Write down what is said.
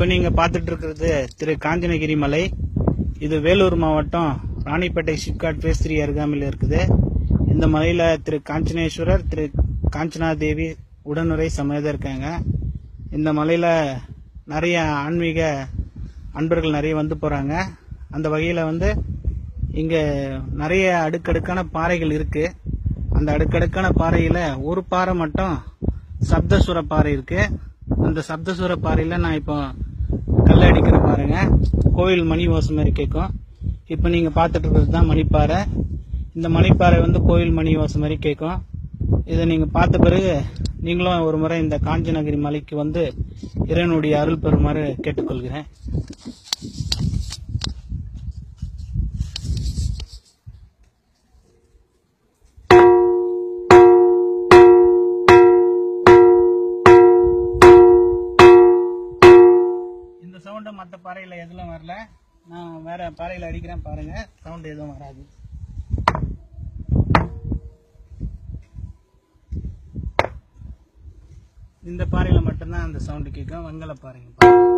இப்போ நீங்க பார்த்துட்டு இருக்கிறது திரு காஞ்சனகிரி மலை இது வேலூர் மாவட்டம் ராணிப்பேட்டை சிப்காட் ஃபேஸ் த்ரீ அருகாமையில் இருக்குது இந்த மலையில திரு காஞ்சனேஸ்வரர் திரு காஞ்சனா தேவி உடனுரை சமேதம் இருக்காங்க இந்த மலையில நிறைய ஆன்மீக அன்பர்கள் நிறைய வந்து போறாங்க அந்த வகையில வந்து இங்க நிறைய அடுக்கடுக்கான பாறைகள் இருக்கு அந்த அடுக்கடுக்கான பாறையில ஒரு பாறை மட்டும் சப்தசுர பாறை இருக்கு அந்த சப்தசுர பாறையில நான் இப்போ கல் அடிக்கிற பாருங்க கோயில் மணி ஓசை மாதிரி கேட்கும் இப்போ நீங்க பார்த்துட்டு இருக்கிறது தான் மணிப்பாறை இந்த மணிப்பாறை வந்து கோயில் மணி ஓசை மாதிரி கேட்கும் இதை நீங்க பார்த்த பிறகு நீங்களும் ஒரு முறை இந்த காஞ்சனகிரி மலைக்கு வந்து இறைவனுடைய அருள் பெறுமாறு கேட்டுக்கொள்கிறேன் இந்த சவுண்டு மற்ற பாறையில் எதுவும் வரல நான் வேற பாறையில் அடிக்கிறேன் பாருங்க சவுண்ட் எதுவும் வராது இந்த பாறையில் மட்டும்தான் அந்த சவுண்டு கேட்கும் வெங்கல பாறைங்க பாருங்க